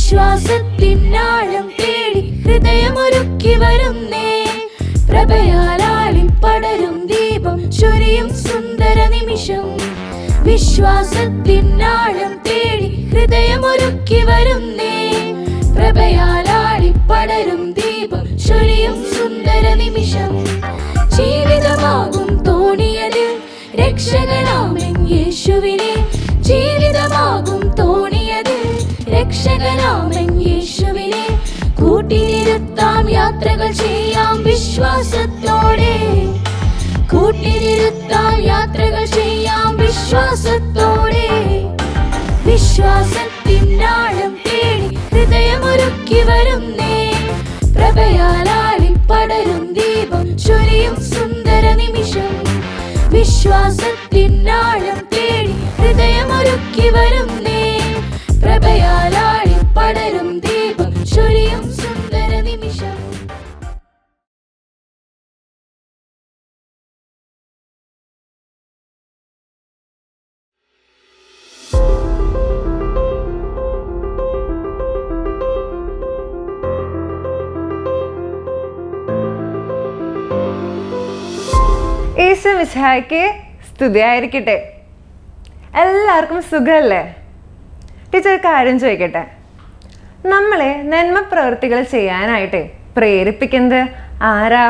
വിശ്വാസത്തിനാഴം തേടി ഹൃദയമൊരുക്കി വരുന്നേ പ്രഭയാലാളി പടരും ദീപം ചൊരിയും സുന്ദര നിമിഷം വിശ്വാസത്തിനാഴം തേടി ഹൃദയമൊരുക്കി വരുന്നേ പ്രഭയാലാളി പടരും ദീപം ചൊരിയും സുന്ദര നിമിഷം ജീവിതമാകും തോണിയത് രക്ഷകനാമൻ യേശുവിനെ ജീവിതമാകും തോണിയത് രക്ഷകനാമൻ യേശുവിനെ കൂട്ടിനിരുത്താം യാത്രകൾ ചെയ്യാം വിശ്വാസത്തോടെ കൂട്ടിനിരുത്താം യാത്രകൾ ചെയ്യാം വിശ്വാസത്തോടെ വിശ്വാസത്തിനാഴം തേടി ഹൃദയമൊരുക്കി വരുന്നേ പ്രഭയാലാളി പടരും ദീപം ചൊരിയും സുന്ദര നിമിഷം വിശ്വാസത്തിനാഴം തേടി ഹൃദയമൊരുക്കി വരുന്നേ പ്രഭയാലാളി പടരും ദീപം ചൊരിയും സുന്ദര നിമിഷം ഈശോ മിശിഹായ്ക്ക് സ്തുതിയായിരിക്കട്ടെ എല്ലാവർക്കും സുഖമല്ലേ ടീച്ചർ ഒരു കാര്യം ചോദിക്കട്ടെ നമ്മളെ നന്മ പ്രവൃത്തികൾ ചെയ്യാനായിട്ട് പ്രേരിപ്പിക്കുന്നത് ആരാ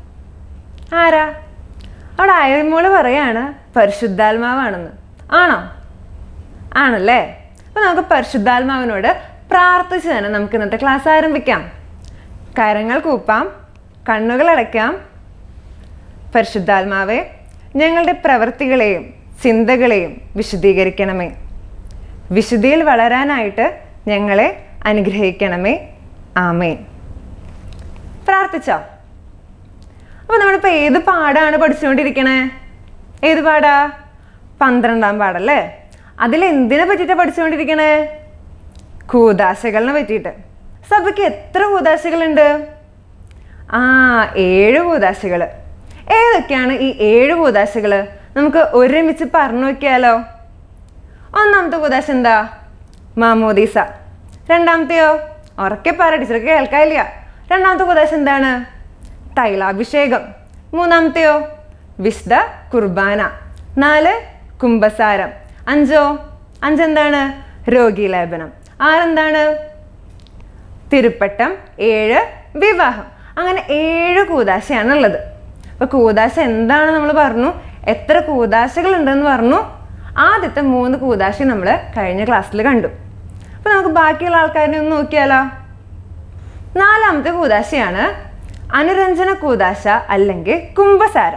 ആരാ അവിടെ അയൽമോള് പറയാണ് പരിശുദ്ധാത്മാവാണെന്ന് ആണോ ആണല്ലേ അപ്പോൾ നമുക്ക് പരിശുദ്ധാത്മാവിനോട് പ്രാർത്ഥിച്ച് തന്നെ നമുക്ക് ഇന്നത്തെ ക്ലാസ് ആരംഭിക്കാം കരങ്ങൾ കൂപ്പാം കണ്ണുകൾ അടയ്ക്കാം പരിശുദ്ധാത്മാവെ ഞങ്ങളുടെ പ്രവൃത്തികളെയും ചിന്തകളെയും വിശദീകരിക്കണമേ വിശുദ്ധിയിൽ വളരാനായിട്ട് ഞങ്ങളെ അനുഗ്രഹിക്കണമേ ആമേൻ പ്രാർത്ഥിച്ചോ അപ്പോൾ നമ്മളിപ്പോൾ ഏത് പാടാണ് പഠിച്ചുകൊണ്ടിരിക്കണേ ഏത് പാടാ പന്ത്രണ്ടാം പാടല്ലേ അതിൽ എന്തിനെ പറ്റിയിട്ടാണ് പഠിച്ചുകൊണ്ടിരിക്കണേ കൂതാശകളിനെ പറ്റിയിട്ട് സഭയ്ക്ക് എത്ര കൂതാശകളുണ്ട് ആ ഏഴ് കൂതാശകൾ ഏതൊക്കെയാണ് ഈ ഏഴ് കൂതാശകൾ നമുക്ക് ഒരുമിച്ച് പറഞ്ഞു നോക്കിയാലോ ഒന്നാമത്തെ കൂതാശ എന്താ മാമോദീസ രണ്ടാമത്തെയോ ഉറക്കെ പറ ടീച്ചർക്ക് കേൾക്കാനില്ല രണ്ടാമത്തെ കൂതാശ എന്താണ് തൈലാഭിഷേകം മൂന്നാമത്തെയോ വിശുദ്ധ കുർബാന നാല് കുംഭസാരം അഞ്ചോ അഞ്ചെന്താണ് രോഗീലേപനം ആറെന്താണ് തിരുപ്പട്ടം ഏഴ് വിവാഹം അങ്ങനെ ഏഴ് കൂതാശയാണ് ഉള്ളത് അപ്പോൾ കൂതാശ എന്താണ് നമ്മൾ പറഞ്ഞു എത്ര കൂതാശകൾ ഉണ്ടെന്ന് പറഞ്ഞു ആദ്യത്തെ മൂന്ന് കൂതാശ നമ്മൾ കഴിഞ്ഞ ക്ലാസ്സിൽ കണ്ടു അപ്പോൾ നമുക്ക് ബാക്കിയുള്ള ആൾക്കാരെ ഒന്ന് നോക്കിയാലോ നാലാമത്തെ കൂതാശയാണ് അനുരഞ്ജന കൂതാശ അല്ലെങ്കിൽ കുംഭസാരം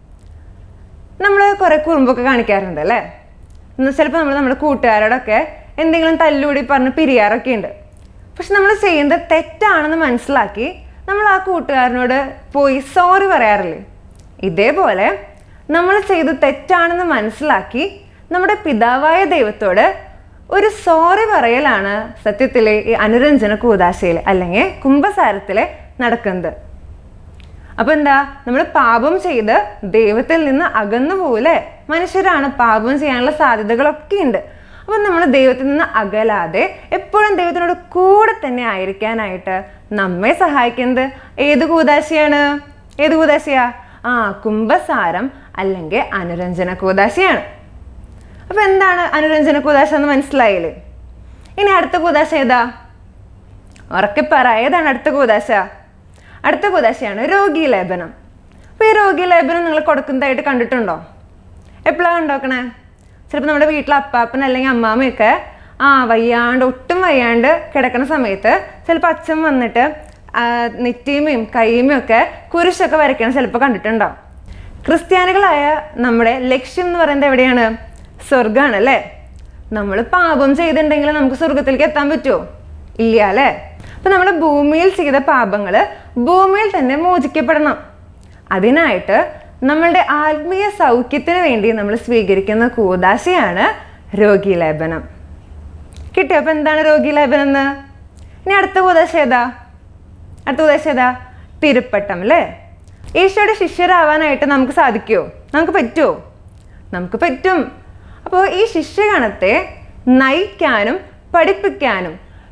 നമ്മൾ കുറേ കുറുമ്പൊക്കെ കാണിക്കാറുണ്ട് അല്ലേ ചിലപ്പോൾ നമ്മൾ നമ്മുടെ കൂട്ടുകാരോടൊക്കെ എന്തെങ്കിലും തല്ലുകൂടി പറഞ്ഞ് പിരിയാറൊക്കെ ഉണ്ട് പക്ഷെ നമ്മൾ ചെയ്യുന്നത് തെറ്റാണെന്ന് മനസ്സിലാക്കി നമ്മൾ ആ കൂട്ടുകാരനോട് പോയി സോറി പറയാറില്ലേ ഇതേപോലെ നമ്മൾ ചെയ്ത് തെറ്റാണെന്ന് മനസ്സിലാക്കി നമ്മുടെ പിതാവായ ദൈവത്തോട് ഒരു സോറി പറയലാണ് സത്യത്തിലെ ഈ അനുരഞ്ജന കൂതാശയിൽ അല്ലെങ്കിൽ കുംഭസാരത്തിൽ നടക്കുന്നത് അപ്പൊ എന്താ നമ്മൾ പാപം ചെയ്ത് ദൈവത്തിൽ നിന്ന് അകന്നു പോലെ മനുഷ്യരാണ് പാപം ചെയ്യാനുള്ള സാധ്യതകളൊക്കെ ഉണ്ട് അപ്പം നമ്മൾ ദൈവത്തിൽ നിന്ന് അകലാതെ എപ്പോഴും ദൈവത്തിനോട് കൂടെ തന്നെ ആയിരിക്കാനായിട്ട് നമ്മെ സഹായിക്കുന്നത് ഏത് കൂതാശയാണ് ഏത് കൂതാശയാ ആ കുംഭസാരം അല്ലെങ്കിൽ അനുരഞ്ജന കൂതാശയാണ് അപ്പൊ എന്താണ് അനുരഞ്ജന കൂതാശ എന്ന് മനസ്സിലായില്ലേ ഇനി അടുത്ത കൂതാശ ഏതാ ഉറക്കെ പറ ഏതാണ് അടുത്ത കൂതാശ അടുത്ത കൂതാശയാണ് രോഗീലേപനം അപ്പോൾ ഈ രോഗീലേപനം നിങ്ങൾ കൊടുക്കുന്നതായിട്ട് കണ്ടിട്ടുണ്ടോ എപ്പോഴാണ് ഉണ്ടാക്കണേ ചിലപ്പോൾ നമ്മുടെ വീട്ടിൽ അപ്പാപ്പൻ അല്ലെങ്കിൽ അമ്മാമ്മയൊക്കെ ആ വയ്യാണ്ട് ഒട്ടും വയ്യാണ്ട് കിടക്കുന്ന സമയത്ത് ചിലപ്പോൾ അച്ഛൻ വന്നിട്ട് ആ, നെറ്റിയുമയും കൈയുമയും ഒക്കെ കുരിശൊക്കെ വരയ്ക്കണം ചിലപ്പോൾ കണ്ടിട്ടുണ്ടോ ക്രിസ്ത്യാനികളായ നമ്മുടെ ലക്ഷ്യം എന്ന് പറയുന്നത് എവിടെയാണ് സ്വർഗമാണ് അല്ലേ നമ്മൾ പാപം ചെയ്തിട്ടുണ്ടെങ്കിൽ നമുക്ക് സ്വർഗത്തിലേക്ക് എത്താൻ പറ്റുമോ ഇല്ല അല്ലേ അപ്പൊ നമ്മുടെ ഭൂമിയിൽ ചെയ്ത പാപങ്ങൾ ഭൂമിയിൽ തന്നെ മോചിക്കപ്പെടണം അതിനായിട്ട് നമ്മളുടെ ആത്മീയ സൗഖ്യത്തിന് വേണ്ടി നമ്മൾ സ്വീകരിക്കുന്ന കൂതാശയാണ് രോഗീലേപനം കിട്ടിയോ അപ്പൊ എന്താണ് രോഗീലേപനം എന്ന് ഇനി അടുത്ത കൂതാശ ഏതാ അടുത്ത കൂതാശ ഏതാ തിരുപ്പട്ടം അല്ലേ ഈശോയുടെ ശിഷ്യരാവാനായിട്ട് നമുക്ക് സാധിക്കുമോ നമുക്ക് പറ്റുമോ നമുക്ക് പറ്റും അപ്പോൾ ഈ ശിഷ്യഗണത്തെ നയിക്കാനും പഠിപ്പിക്കാനും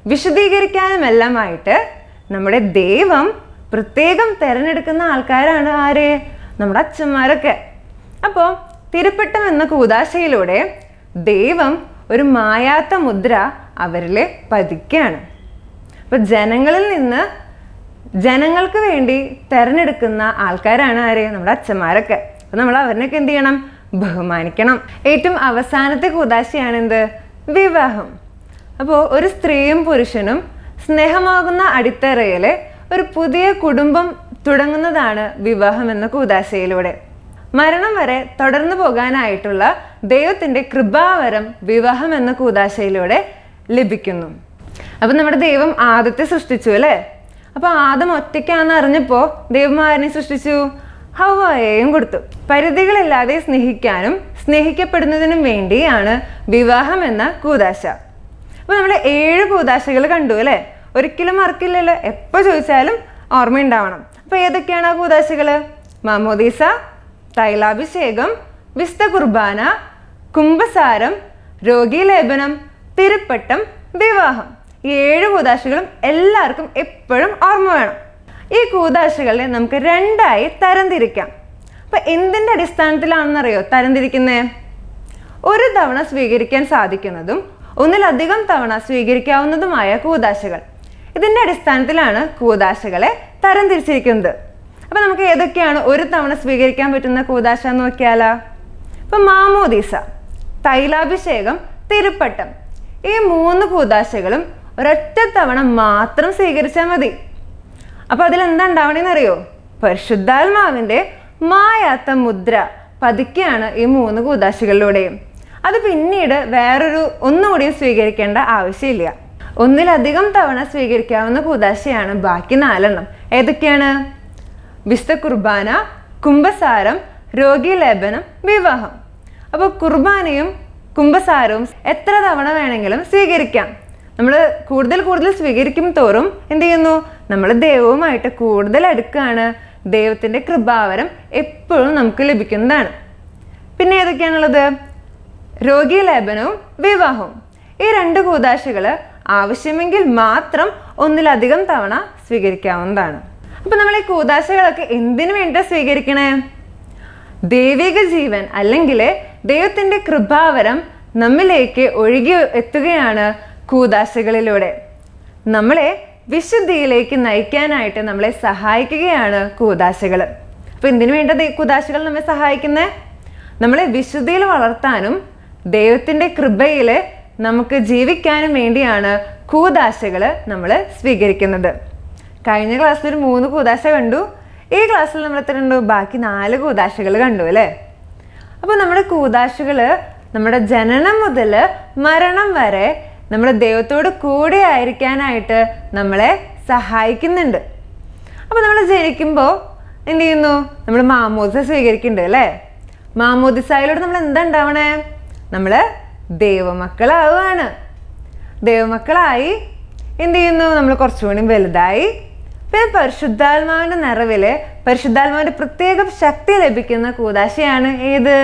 വിശദീകരിക്കാനുമെല്ലാമായിട്ട് നമ്മുടെ ദൈവം പ്രത്യേകം തിരഞ്ഞെടുക്കുന്ന ആൾക്കാരാണ് ആര് നമ്മുടെ അച്ഛന്മാരൊക്കെ അപ്പോൾ തിരുപ്പട്ടം എന്ന കൂതാശയിലൂടെ ദൈവം ഒരു മായാത്ത മുദ്ര അവരിൽ പതിക്കുകയാണ് അപ്പൊ ജനങ്ങളിൽ നിന്ന് ജനങ്ങൾക്ക് വേണ്ടി തെരഞ്ഞെടുക്കുന്ന ആൾക്കാരാണ് ആര് നമ്മുടെ അച്ഛന്മാരൊക്കെ അപ്പൊ നമ്മൾ അവരിനൊക്കെ എന്ത് ചെയ്യണം ബഹുമാനിക്കണം ഏറ്റവും അവസാനത്തെ കൂതാശയാണ് എന്ത് വിവാഹം അപ്പോൾ ഒരു സ്ത്രീയും പുരുഷനും സ്നേഹമാകുന്ന അടിത്തറയിൽ ഒരു പുതിയ കുടുംബം തുടങ്ങുന്നതാണ് വിവാഹം എന്ന കൂതാശയിലൂടെ മരണം വരെ തുടർന്നു പോകാനായിട്ടുള്ള ദൈവത്തിന്റെ കൃപാവരം വിവാഹം എന്ന കൂതാശയിലൂടെ ലഭിക്കുന്നു അപ്പൊ നമ്മുടെ ദൈവം ആദത്തെ സൃഷ്ടിച്ചു അല്ലേ അപ്പൊ ആദം ഒറ്റയ്ക്കാന്ന് അറിഞ്ഞപ്പോ ദൈവം ആരിനെ സൃഷ്ടിച്ചു ഹവയെയും കൊടുത്തു പരിധികളില്ലാതെ സ്നേഹിക്കാനും സ്നേഹിക്കപ്പെടുന്നതിനും വേണ്ടിയാണ് വിവാഹം എന്ന കൂതാശ അപ്പൊ നമ്മൾ ഏഴ് കൂതാശകൾ കണ്ടു അല്ലേ ഒരിക്കലും മറക്കില്ലല്ലോ എപ്പോ ചോദിച്ചാലും ഓർമ്മയുണ്ടാവണം അപ്പൊ ഏതൊക്കെയാണ് ആ കൂതാശകള് മാമോദീസ തൈലാഭിഷേകം വിസ്ത കുർബാന കുംഭസാരം രോഗീലേപനം തിരുപ്പട്ടം വിവാഹം ഈ ഏഴ് കൂതാശകളും എല്ലാവർക്കും എപ്പോഴും ഓർമ്മ വേണം ഈ കൂതാശകളെ നമുക്ക് രണ്ടായി തരംതിരിക്കാം അപ്പൊ എന്തിന്റെ അടിസ്ഥാനത്തിലാണെന്നറിയോ തരംതിരിക്കുന്നേ ഒരു തവണ സ്വീകരിക്കാൻ സാധിക്കുന്നതും ഒന്നിലധികം തവണ സ്വീകരിക്കാവുന്നതുമായ കൂതാശകൾ ഇതിന്റെ അടിസ്ഥാനത്തിലാണ് കൂതാശകളെ തരംതിരിച്ചിരിക്കുന്നത് അപ്പൊ നമുക്ക് ഏതൊക്കെയാണ് ഒരു തവണ സ്വീകരിക്കാൻ പറ്റുന്ന കൂതാശ എന്ന് നോക്കിയാലോ ഇപ്പൊ മാമോദീസ തൈലാഭിഷേകം തിരുപ്പട്ടം ഈ മൂന്ന് കൂതാശകളും ഒരൊറ്റ തവണ മാത്രം സ്വീകരിച്ചാൽ മതി അപ്പൊ അതിൽ എന്താ ഉണ്ടാവണേന്ന് അറിയോ പരിശുദ്ധാത്മാവിന്റെ മായാത്ത മുദ്ര പതുക്കെയാണ് ഈ മൂന്ന് കൂതാശകളിലൂടെയും അത് പിന്നീട് വേറൊരു ഒന്നുകൂടിയും സ്വീകരിക്കേണ്ട ആവശ്യമില്ല ഒന്നിലധികം തവണ സ്വീകരിക്കാവുന്ന കൂതാശയാണ് ബാക്കി നാലെണ്ണം ഏതൊക്കെയാണ് വിശുദ്ധ കുർബാന കുംഭസാരം രോഗീലേപനം വിവാഹം അപ്പോൾ കുർബാനയും കുംഭസാരവും എത്ര തവണ വേണമെങ്കിലും സ്വീകരിക്കാം നമ്മൾ കൂടുതൽ കൂടുതൽ സ്വീകരിക്കും തോറും എന്ത് ചെയ്യുന്നു നമ്മൾ ദൈവവുമായിട്ട് കൂടുതൽ അടുക്കാണ് ദൈവത്തിന്റെ കൃപാവരം എപ്പോഴും നമുക്ക് ലഭിക്കുന്നതാണ് പിന്നെ ഏതൊക്കെയാണുള്ളത് രോഗീലേപനവും വിവാഹവും ഈ രണ്ട് കൂതാശകൾ ആവശ്യമെങ്കിൽ മാത്രം ഒന്നിലധികം തവണ സ്വീകരിക്കാവുന്നതാണ് അപ്പൊ നമ്മൾ ഈ കൂതാശകളൊക്കെ എന്തിനു വേണ്ടിയിട്ടാണ് സ്വീകരിക്കണേ ദൈവിക ജീവൻ അല്ലെങ്കിൽ ദൈവത്തിന്റെ കൃപാവരം നമ്മിലേക്ക് ഒഴുകി എത്തുകയാണ് കൂതാശകളിലൂടെ നമ്മളെ വിശുദ്ധിയിലേക്ക് നയിക്കാനായിട്ട് നമ്മളെ സഹായിക്കുകയാണ് കൂതാശകൾ അപ്പൊ എന്തിനു വേണ്ട ദൈ- കൂതാശകൾ നമ്മെ സഹായിക്കുന്നത് നമ്മളെ വിശുദ്ധിയിൽ വളർത്താനും ദൈവത്തിന്റെ കൃപയിൽ നമുക്ക് ജീവിക്കാനും വേണ്ടിയാണ് കൂതാശകൾ നമ്മൾ സ്വീകരിക്കുന്നത് കഴിഞ്ഞ ക്ലാസ്സിൽ ഒരു മൂന്ന് കൂതാശ കണ്ടു ഈ ക്ലാസ്സിൽ നമ്മൾ എത്ര കണ്ടു ബാക്കി നാല് കൂതാശകൾ കണ്ടു അല്ലേ അപ്പോൾ നമ്മുടെ കൂതാശകൾ നമ്മുടെ ജനനം മുതൽ മരണം വരെ നമ്മൾ ദൈവത്തോട് കൂടെ ആയിരിക്കാനായിട്ട് നമ്മളെ സഹായിക്കുന്നുണ്ട് അപ്പോൾ നമ്മൾ ജനിക്കുമ്പോൾ എന്ത് ചെയ്യുന്നു നമ്മൾ മാമോദിസ സ്വീകരിക്കുന്നുണ്ട് അല്ലേ മാമോദിസായിലൂടെ നമ്മൾ എന്താ ഉണ്ടാവണേ നമ്മൾ ദൈവമക്കളാവുകയാണ് ദൈവമക്കളായി എന്ത് ചെയ്യുന്നു നമ്മൾ കുറച്ചുകൂടി വലുതായി പിന്നെ പരിശുദ്ധാത്മാവിന്റെ നിറവില് പരിശുദ്ധാത്മാവിന്റെ പ്രത്യേക ശക്തി ലഭിക്കുന്ന കൂതാശയാണ് ഏത്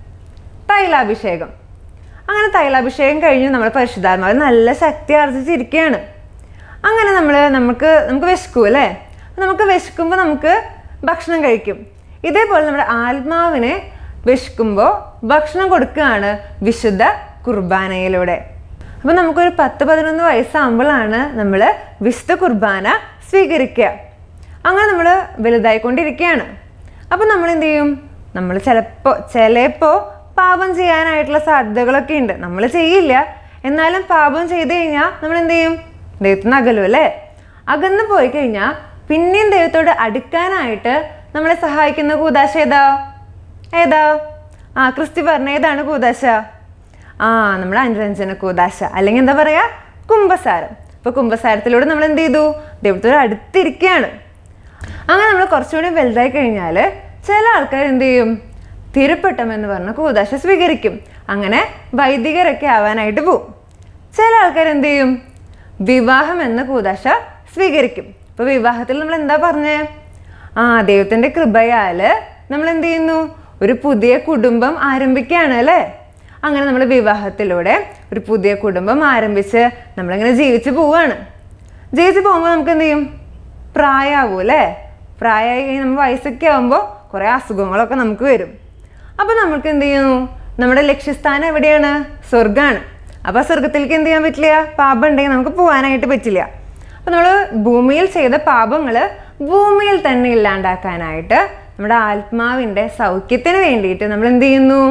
തൈലാഭിഷേകം അങ്ങനെ തൈലാഭിഷേകം കഴിഞ്ഞ് നമ്മൾ പരിശുദ്ധാത്മാവ് നല്ല ശക്തി ആർജിച്ചിരിക്കുകയാണ് അങ്ങനെ നമ്മൾ നമുക്ക് നമുക്ക് വിശക്കും അല്ലേ നമുക്ക് വിശക്കുമ്പോൾ നമുക്ക് ഭക്ഷണം കഴിക്കും ഇതേപോലെ നമ്മുടെ ആത്മാവിനെ വിശക്കുമ്പോൾ ഭക്ഷണം കൊടുക്കുകയാണ് വിശുദ്ധ കുർബാനയിലൂടെ അപ്പം നമുക്കൊരു പത്ത് പതിനൊന്ന് വയസ്സാകുമ്പോഴാണ് നമ്മൾ വിശുദ്ധ കുർബാന സ്വീകരിക്കുക അങ്ങനെ നമ്മൾ വലുതായിക്കൊണ്ടിരിക്കുകയാണ് അപ്പം നമ്മൾ എന്ത് ചെയ്യും നമ്മൾ ചിലപ്പോൾ ചിലപ്പോൾ പാപം ചെയ്യാനായിട്ടുള്ള സാധ്യതകളൊക്കെ ഉണ്ട് നമ്മൾ ചെയ്യില്ല എന്നാലും പാപം ചെയ്ത് കഴിഞ്ഞാൽ നമ്മൾ എന്ത് ചെയ്യും ദൈവത്തിൽ നിന്ന് അകലും അല്ലേ അകന്ന് പോയി കഴിഞ്ഞാൽ പിന്നെയും ദൈവത്തോട് അടുക്കാനായിട്ട് നമ്മളെ സഹായിക്കുന്ന കൂതാശ ഏതാ ഏതാ ആ ക്രിസ്തി പറഞ്ഞ ഏതാണ് കൂതാശ ആ നമ്മുടെ അനുരഞ്ജന കൂതാശ അല്ലെങ്കിൽ എന്താ പറയാ കുംഭസാരം ഇപ്പൊ കുംഭസാരത്തിലൂടെ നമ്മൾ എന്ത് ചെയ്തു ദൈവത്തോട് അടുത്തിരിക്കുകയാണ് അങ്ങനെ നമ്മൾ കുറച്ചുകൂടി വലുതായി കഴിഞ്ഞാൽ ചില ആൾക്കാർ എന്ത് ചെയ്യും തിരുപ്പട്ടം എന്ന് പറഞ്ഞ കൂതാശ സ്വീകരിക്കും അങ്ങനെ വൈദികരൊക്കെ ആവാനായിട്ട് പോവും ചില ആൾക്കാർ എന്ത് ചെയ്യും വിവാഹം എന്ന കൂതാശ സ്വീകരിക്കും ഇപ്പൊ വിവാഹത്തിൽ നമ്മൾ എന്താ പറഞ്ഞേ ആ ദൈവത്തിന്റെ കൃപയാല് നമ്മൾ എന്ത് ചെയ്യുന്നു ഒരു പുതിയ കുടുംബം ആരംഭിക്കുകയാണ് അല്ലേ അങ്ങനെ നമ്മൾ വിവാഹത്തിലൂടെ ഒരു പുതിയ കുടുംബം ആരംഭിച്ച് നമ്മളിങ്ങനെ ജീവിച്ച് പോവാണ് ജീവിച്ച് പോകുമ്പോൾ നമുക്ക് എന്ത് ചെയ്യും പ്രായമാവും അല്ലേ പ്രായമായി കഴിഞ്ഞ് നമ്മൾ വയസ്സൊക്കെ ആകുമ്പോൾ കുറേ അസുഖങ്ങളൊക്കെ നമുക്ക് വരും അപ്പോൾ നമുക്ക് എന്ത് ചെയ്യുന്നു നമ്മുടെ ലക്ഷ്യസ്ഥാനം എവിടെയാണ് സ്വർഗ്ഗമാണ് അപ്പോൾ സ്വർഗത്തിലേക്ക് എന്ത് ചെയ്യാൻ പറ്റില്ല പാപം ഉണ്ടെങ്കിൽ നമുക്ക് പോകാനായിട്ട് പറ്റില്ല അപ്പോൾ നമ്മൾ ഭൂമിയിൽ ചെയ്ത പാപങ്ങൾ ഭൂമിയിൽ തന്നെ ഇല്ലാണ്ടാക്കാനായിട്ട് നമ്മുടെ ആത്മാവിൻ്റെ സൗഖ്യത്തിന് വേണ്ടിയിട്ട് നമ്മൾ എന്ത് ചെയ്യുന്നു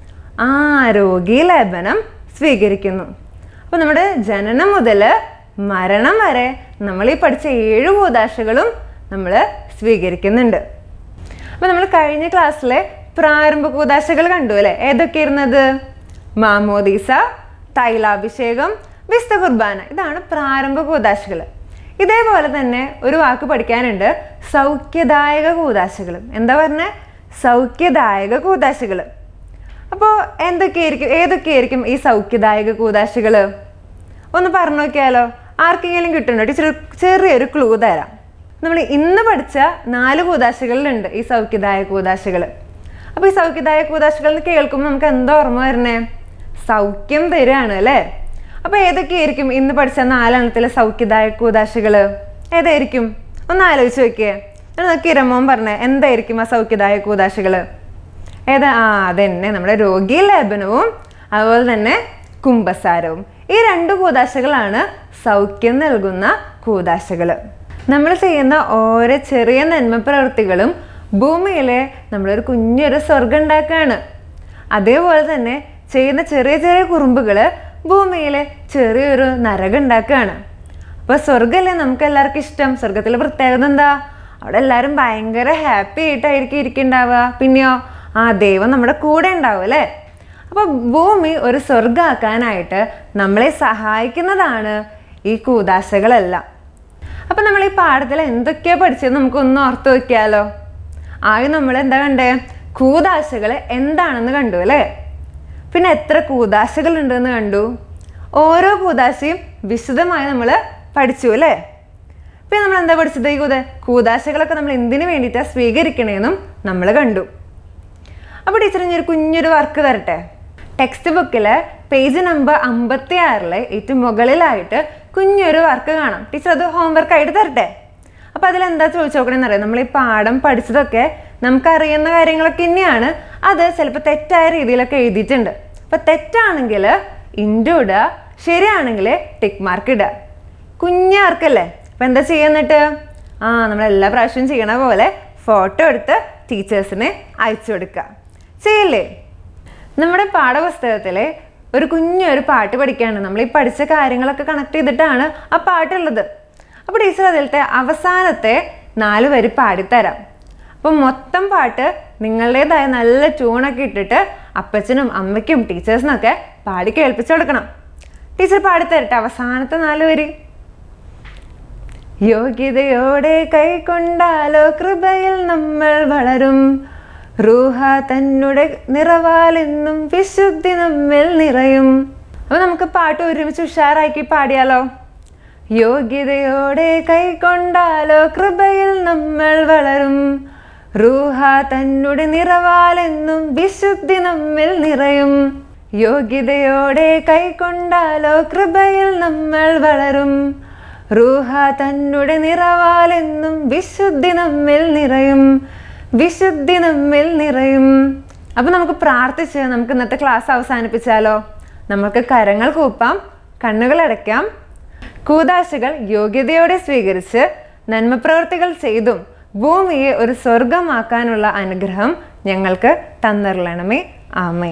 ആരോഗ്യ ലേപനം സ്വീകരിക്കുന്നു അപ്പോൾ നമ്മുടെ ജനനം മുതൽ മരണം വരെ നമ്മൾ ഈ പഠിച്ച ഏഴ് കൂതാശകളും നമ്മൾ സ്വീകരിക്കുന്നുണ്ട് അപ്പോൾ നമ്മൾ കഴിഞ്ഞ ക്ലാസ്സിലെ പ്രാരംഭ കൂതാശകൾ കണ്ടു അല്ലേ ഏതൊക്കെയായിരുന്നത് മാമോദീസ തൈലാഭിഷേകം വിസ്ത കുർബാന ഇതാണ് പ്രാരംഭ കൂതാശകൾ ഇതേപോലെ തന്നെ ഒരു വാക്ക് പഠിക്കാനുണ്ട് സൗഖ്യദായക കൂതാശകൾ എന്താ പറഞ്ഞ സൗഖ്യദായക കൂതാശകൾ അപ്പോൾ എന്തൊക്കെയായിരിക്കും ഏതൊക്കെയായിരിക്കും ഈ സൗഖ്യദായക കൂതാശകൾ ഒന്ന് പറഞ്ഞു നോക്കിയാലോ ആർക്കെങ്കിലും കിട്ടുന്നുണ്ടോ ടീച്ചർ ചെറിയൊരു ക്ലൂ തരാം നമ്മൾ ഇന്ന് പഠിച്ച നാല് കൂതാശകളിലുണ്ട് ഈ സൗഖ്യദായക കൂതാശകൾ അപ്പോൾ ഈ സൗഖ്യദായക കൂതാശകൾ എന്ന് കേൾക്കുമ്പോൾ നമുക്ക് എന്താ ഓർമ്മ വരണേ സൗഖ്യം തരികയാണ് അല്ലേ അപ്പോൾ ഏതൊക്കെയായിരിക്കും ഇന്ന് പഠിച്ച നാലെണ്ണത്തിലെ സൗഖ്യദായക കൂതാശകൾ ഏതായിരിക്കും ഒന്ന് ആലോചിച്ച് നോക്കിയേ നോക്കി രമോൻ പറഞ്ഞേ എന്തായിരിക്കും ആ സൗഖ്യദായക കൂതാശകൾ ഏതാ ആ അതന്നെ നമ്മുടെ രോഗി ലേപനവും അതുപോലെ തന്നെ കുംഭസാരവും ഈ രണ്ട് കൂതാശകളാണ് സൗഖ്യം നൽകുന്ന കൂതാശകൾ നമ്മൾ ചെയ്യുന്ന ഓരോ ചെറിയ നന്മ പ്രവൃത്തികളും ഭൂമിയിലെ നമ്മളൊരു കുഞ്ഞൊരു സ്വർഗം ഉണ്ടാക്കുകയാണ് അതേപോലെ തന്നെ ചെയ്യുന്ന ചെറിയ ചെറിയ കുറുമ്പുകൾ ഭൂമിയിലെ ചെറിയൊരു നരകം ഉണ്ടാക്കുകയാണ് അപ്പോൾ സ്വർഗമല്ലേ നമുക്ക് എല്ലാവർക്കും ഇഷ്ടം സ്വർഗത്തിലെ പ്രത്യേകത എന്താ അവിടെ എല്ലാവരും ഭയങ്കര ഹാപ്പി ആയിട്ടായിരിക്കും ഇരിക്കുന്നുണ്ടാവുക പിന്നെയോ ആ ദൈവം നമ്മുടെ കൂടെ ഉണ്ടാവും അല്ലേ അപ്പോൾ ഭൂമി ഒരു സ്വർഗമാക്കാനായിട്ട് നമ്മളെ സഹായിക്കുന്നതാണ് ഈ കൂതാശകളെല്ലാം അപ്പം നമ്മൾ ഈ പാഠത്തിൽ എന്തൊക്കെയാ പഠിച്ചത് നമുക്കൊന്ന് ഓർത്ത് വെക്കാലോ ആദ്യം നമ്മൾ എന്താ കണ്ടേ കൂതാശകൾ എന്താണെന്ന് കണ്ടു അല്ലേ പിന്നെ എത്ര കൂതാശകൾ ഉണ്ടെന്ന് കണ്ടു ഓരോ കൂതാശയും വിശദമായി നമ്മൾ പഠിച്ചു അല്ലേ പിന്നെ നമ്മൾ എന്താ പഠിച്ചത് ഈ കൂത കൂതാശകളൊക്കെ നമ്മൾ എന്തിനു വേണ്ടിയിട്ടാണ് സ്വീകരിക്കണേന്നും നമ്മൾ കണ്ടു അപ്പോൾ ടീച്ചർ ഇനി ഒരു കുഞ്ഞൊരു വർക്ക് തരട്ടെ ടെക്സ്റ്റ് ബുക്കിൽ പേജ് നമ്പർ അമ്പത്തി ആറിലെ ഏറ്റവും മുകളിലായിട്ട് കുഞ്ഞൊരു വർക്ക് കാണാം ടീച്ചർ അത് ഹോംവർക്ക് ആയിട്ട് തരട്ടെ അപ്പോൾ അതിലെന്താ ചോദിച്ചു നോക്കണമെന്ന് അറിയാം നമ്മൾ ഈ പാഠം പഠിച്ചതൊക്കെ നമുക്കറിയുന്ന കാര്യങ്ങളൊക്കെ തന്നെയാണ് അത് ചിലപ്പോൾ തെറ്റായ രീതിയിലൊക്കെ എഴുതിയിട്ടുണ്ട് അപ്പോൾ തെറ്റാണെങ്കിൽ ഇൻറ്റു ഇടുക ശരിയാണെങ്കിൽ ടിക്ക് മാർക്ക് ഇടുക കുഞ്ഞാർക്കല്ലേ അപ്പം എന്താ ചെയ്യുന്നിട്ട് ആ നമ്മൾ എല്ലാ പ്രാവശ്യവും ചെയ്യണ പോലെ ഫോട്ടോ എടുത്ത് ടീച്ചേഴ്സിന് അയച്ചു കൊടുക്കുക ചെയ്യില്ലേ നമ്മുടെ പാഠപുസ്തകത്തിലെ ഒരു കുഞ്ഞൊരു പാട്ട് പഠിക്കുകയാണ് നമ്മൾ ഈ പഠിച്ച കാര്യങ്ങളൊക്കെ കണക്ട് ചെയ്തിട്ടാണ് ആ പാട്ടുള്ളത് അപ്പോൾ ടീച്ചർ അതിലത്തെ അവസാനത്തെ നാല് വരി പാടിത്തരാം അപ്പം മൊത്തം പാട്ട് നിങ്ങളുടേതായ നല്ല ട്യൂണൊക്കെ ഇട്ടിട്ട് അപ്പച്ചനും അമ്മയ്ക്കും ടീച്ചേഴ്സിനൊക്കെ പാടി കേൾപ്പിച്ചു കൊടുക്കണം ടീച്ചർ പാടിത്തരട്ടെ അവസാനത്തെ നാല് വരി യോഗ്യതയോടെ കൈക്കൊണ്ടാലോ കൃപയിൽ നമ്മൾ വളരും റൂഹ തന്നുടെ നിറവാലെന്നും വിശുദ്ധി നമ്മിൽ നിറയും അപ്പൊ നമുക്ക് പാട്ട് ഒരുമിച്ച് ഉഷാറാക്കി പാടിയാലോ യോഗ്യതയോടെ കൈക്കൊണ്ടാലോ കൃപയിൽ നമ്മൾ വളരും റൂഹ തന്നുടെ നിറവാലെന്നും വിശുദ്ധി നമ്മിൽ നിറയും യോഗ്യതയോടെ കൈക്കൊണ്ടാലോ കൃപയിൽ നമ്മൾ വളരും റൂഹ തന്നുടെ നിറവാലെന്നും വിശുദ്ധി നമ്മിൽ നിറയും വിശുദ്ധി നമ്മിൽ നിറയും അപ്പൊ നമുക്ക് പ്രാർത്ഥിച്ച് നമുക്ക് ഇന്നത്തെ ക്ലാസ് അവസാനിപ്പിച്ചാലോ നമുക്ക് കരങ്ങൾ കൂപ്പാം കണ്ണുകൾ അടയ്ക്കാം കൂതാശകൾ യോഗ്യതയോടെ സ്വീകരിച്ച് നന്മപ്രവർത്തികൾ ചെയ്തും ഭൂമിയെ ഒരു സ്വർഗമാക്കാനുള്ള അനുഗ്രഹം ഞങ്ങൾക്ക് തന്നിരളണമേ ആമേ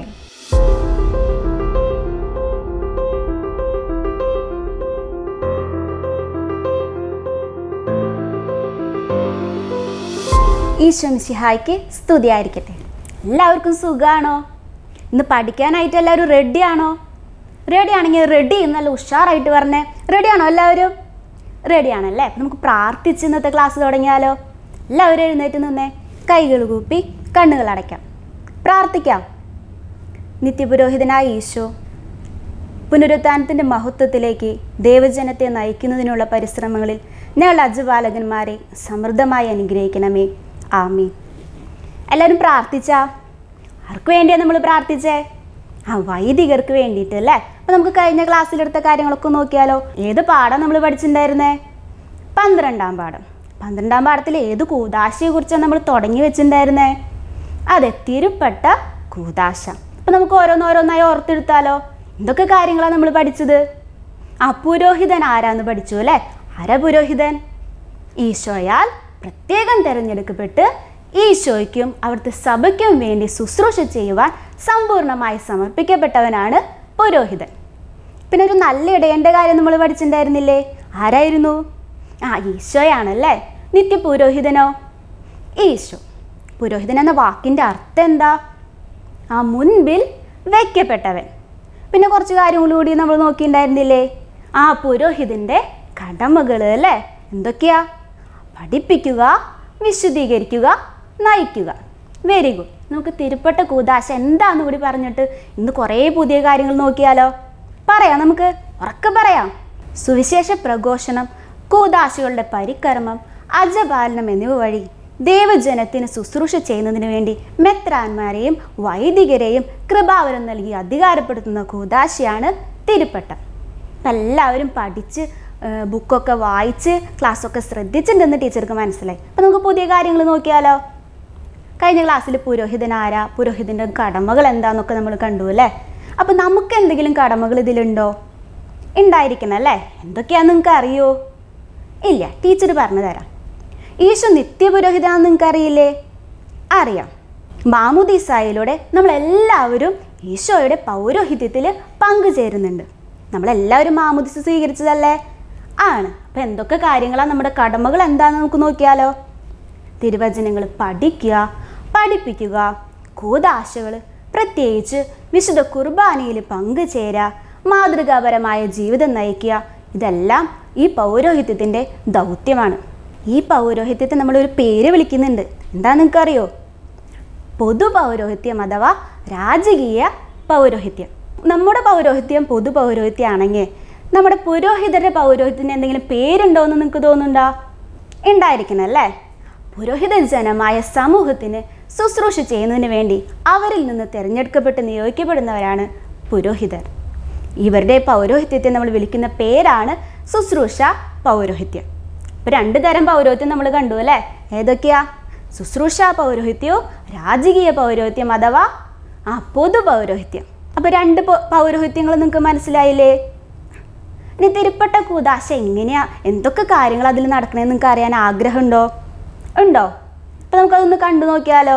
ഈശോ മിശിഹായ്ക്ക് സ്തുതിയായിരിക്കട്ടെ എല്ലാവർക്കും സുഖമാണോ ഇന്ന് പഠിക്കാനായിട്ട് എല്ലാവരും റെഡിയാണോ റെഡി ആണെങ്കിൽ റെഡി നല്ല ഉഷാറായിട്ട് പറഞ്ഞേ റെഡിയാണോ എല്ലാവരും റെഡിയാണല്ലേ അപ്പം നമുക്ക് പ്രാർത്ഥിച്ച് ഇന്നത്തെ ക്ലാസ് തുടങ്ങിയാലോ എല്ലാവരും എഴുന്നേറ്റ് നിന്നേ കൈകൾ കൂപ്പി കണ്ണുകൾ അടയ്ക്കാം പ്രാർത്ഥിക്കാം നിത്യപുരോഹിതനായ ഈശോ പുനരുത്ഥാനത്തിൻ്റെ മഹത്വത്തിലേക്ക് ദേവജനത്തെ നയിക്കുന്നതിനുള്ള പരിശ്രമങ്ങളിൽ ഞങ്ങൾ അജപാലകന്മാരെ സമൃദ്ധമായി അനുഗ്രഹിക്കണമേ ആമീൻ എല്ലാവരും പ്രാർത്ഥിച്ചാ ആർക്ക് വേണ്ടിയാണ് നമ്മൾ പ്രാർത്ഥിച്ചേ ആ വൈദികർക്ക് വേണ്ടിയിട്ട് അല്ലേ അപ്പം നമുക്ക് കഴിഞ്ഞ ക്ലാസ്സിലെടുത്ത കാര്യങ്ങളൊക്കെ നോക്കിയാലോ ഏത് പാഠം നമ്മൾ പഠിച്ചിട്ടുണ്ടായിരുന്നേ പന്ത്രണ്ടാം പാഠം പന്ത്രണ്ടാം പാഠത്തിൽ ഏത് കൂതാശയെ കുറിച്ചാണ് നമ്മൾ തുടങ്ങി വെച്ചിട്ടുണ്ടായിരുന്നേ അതെ തിരുപ്പെട്ട കൂതാശ അപ്പം നമുക്ക് ഓരോന്നോരോന്നായി ഓർത്തെടുത്താലോ എന്തൊക്കെ കാര്യങ്ങളാണ് നമ്മൾ പഠിച്ചത് ആ പുരോഹിതൻ ആരാന്ന് പഠിച്ചു അല്ലേ ആരാ പുരോഹിതൻ ഈശോയാൽ പ്രത്യേകം തിരഞ്ഞെടുക്കപ്പെട്ട് ഈശോയ്ക്കും അവിടുത്തെ സഭയ്ക്കും വേണ്ടി ശുശ്രൂഷ ചെയ്യുവാൻ സമ്പൂർണ്ണമായി സമർപ്പിക്കപ്പെട്ടവനാണ് പുരോഹിതൻ പിന്നെ ഒരു നല്ല ഇടയൻ്റെ കാര്യം നമ്മൾ പഠിച്ചിട്ടുണ്ടായിരുന്നില്ലേ ആരായിരുന്നു ആ ഈശോയാണല്ലേ നിത്യ പുരോഹിതനോ ഈശോ പുരോഹിതൻ എന്ന വാക്കിൻ്റെ അർത്ഥം എന്താ ആ മുൻപിൽ വയ്ക്കപ്പെട്ടവൻ പിന്നെ കുറച്ച് കാര്യങ്ങൾ കൂടി നമ്മൾ നോക്കിയിട്ടുണ്ടായിരുന്നില്ലേ ആ പുരോഹിതൻ്റെ കടമകൾ അല്ലേ എന്തൊക്കെയാ പഠിപ്പിക്കുക വിശുദ്ധീകരിക്കുക നയിക്കുക വെരി ഗുഡ് നമുക്ക് തിരുപ്പട്ട കൂതാശ എന്താന്ന് കൂടി പറഞ്ഞിട്ട് ഇന്ന് കുറേ പുതിയ കാര്യങ്ങൾ നോക്കിയാലോ പറയാം നമുക്ക് ഉറക്കെ പറയാം സുവിശേഷ പ്രഘോഷണം കൂതാശകളുടെ പരികർമ്മം അജപാലനം എന്നിവ വഴി ദേവജനത്തിന് ശുശ്രൂഷ ചെയ്യുന്നതിന് വേണ്ടി മെത്രാന്മാരെയും വൈദികരെയും കൃപാവരം നൽകി അധികാരപ്പെടുത്തുന്ന കൂതാശയാണ് തിരുപ്പട്ടം അപ്പം എല്ലാവരും പഠിച്ച് ഏഹ്, ബുക്കൊക്കെ വായിച്ച് ക്ലാസ്സൊക്കെ ശ്രദ്ധിച്ചിട്ടുണ്ടെന്ന് ടീച്ചർക്ക് മനസ്സിലായി അപ്പം നമുക്ക് പുതിയ കാര്യങ്ങൾ നോക്കിയാലോ കഴിഞ്ഞ ക്ലാസ്സിൽ പുരോഹിതൻ ആരാ പുരോഹിതൻ്റെ കടമകൾ എന്താന്നൊക്കെ നമ്മൾ കണ്ടു അല്ലേ അപ്പം നമുക്ക് എന്തെങ്കിലും കടമകൾ ഇതിലുണ്ടോ ഉണ്ടായിരിക്കണം അല്ലേ എന്തൊക്കെയാണെന്ന് നിങ്ങൾക്ക് അറിയോ ഇല്ല ടീച്ചർ പറഞ്ഞു തരാം ഈശോ നിത്യപുരോഹിതനാണെന്ന് നിങ്ങൾക്ക് അറിയില്ലേ അറിയാം മാമുദീസായിലൂടെ നമ്മളെല്ലാവരും ഈശോയുടെ പൗരോഹിത്യത്തിൽ പങ്കുചേരുന്നുണ്ട് നമ്മളെല്ലാവരും മാമുദിസ സ്വീകരിച്ചതല്ലേ ആണ് അപ്പം എന്തൊക്കെ കാര്യങ്ങളാണ് നമ്മുടെ കടമകൾ എന്താണെന്ന് നമുക്ക് നോക്കിയാലോ തിരുവചനങ്ങൾ പഠിക്കുക പഠിപ്പിക്കുക കൂതാശകൾ പ്രത്യേകിച്ച് വിശുദ്ധ കുർബാനയിൽ പങ്കുചേരുക മാതൃകാപരമായ ജീവിതം നയിക്കുക ഇതെല്ലാം ഈ പൗരോഹിത്യത്തിൻ്റെ ദൗത്യമാണ് ഈ പൗരോഹിത്യത്തെ നമ്മളൊരു പേര് വിളിക്കുന്നുണ്ട് എന്താ നിങ്ങൾക്കറിയോ പൊതു പൗരോഹിത്യം അഥവാ രാജകീയ പൗരോഹിത്യം നമ്മുടെ പൗരോഹിത്യം പൊതു പൗരോഹിത്യമാണെങ്കിൽ നമ്മുടെ പുരോഹിതരുടെ പൗരോഹിത്യത്തിന് എന്തെങ്കിലും പേരുണ്ടോ എന്ന് നിങ്ങൾക്ക് തോന്നുന്നുണ്ടോ ഉണ്ടായിരിക്കണം അല്ലേ പുരോഹിത ജനമായ സമൂഹത്തിന് ശുശ്രൂഷ ചെയ്യുന്നതിന് വേണ്ടി അവരിൽ നിന്ന് തിരഞ്ഞെടുക്കപ്പെട്ട് നിയോഗിക്കപ്പെടുന്നവരാണ് പുരോഹിതർ ഇവരുടെ പൗരോഹിത്യത്തെ നമ്മൾ വിളിക്കുന്ന പേരാണ് ശുശ്രൂഷ പൗരോഹിത്യം ഇപ്പം രണ്ട് തരം പൗരോഹിത്യം നമ്മൾ കണ്ടു അല്ലേ ഏതൊക്കെയാ ശുശ്രൂഷ പൗരോഹിത്യവും രാജകീയ പൗരോഹിത്യം അഥവാ ആ പൊതു പൗരോഹിത്യം അപ്പോൾ രണ്ട് പൗ- പൗരോഹിത്യങ്ങൾ നിങ്ങൾക്ക് മനസ്സിലായില്ലേ ഇനി തിരുപ്പട്ട കൂതാശ എങ്ങനെയാ എന്തൊക്കെ കാര്യങ്ങൾ അതിൽ നടക്കണമെന്ന് നിങ്ങൾക്ക് അറിയാൻ ആഗ്രഹമുണ്ടോ ഉണ്ടോ അപ്പം നമുക്കതൊന്ന് കണ്ടു നോക്കിയാലോ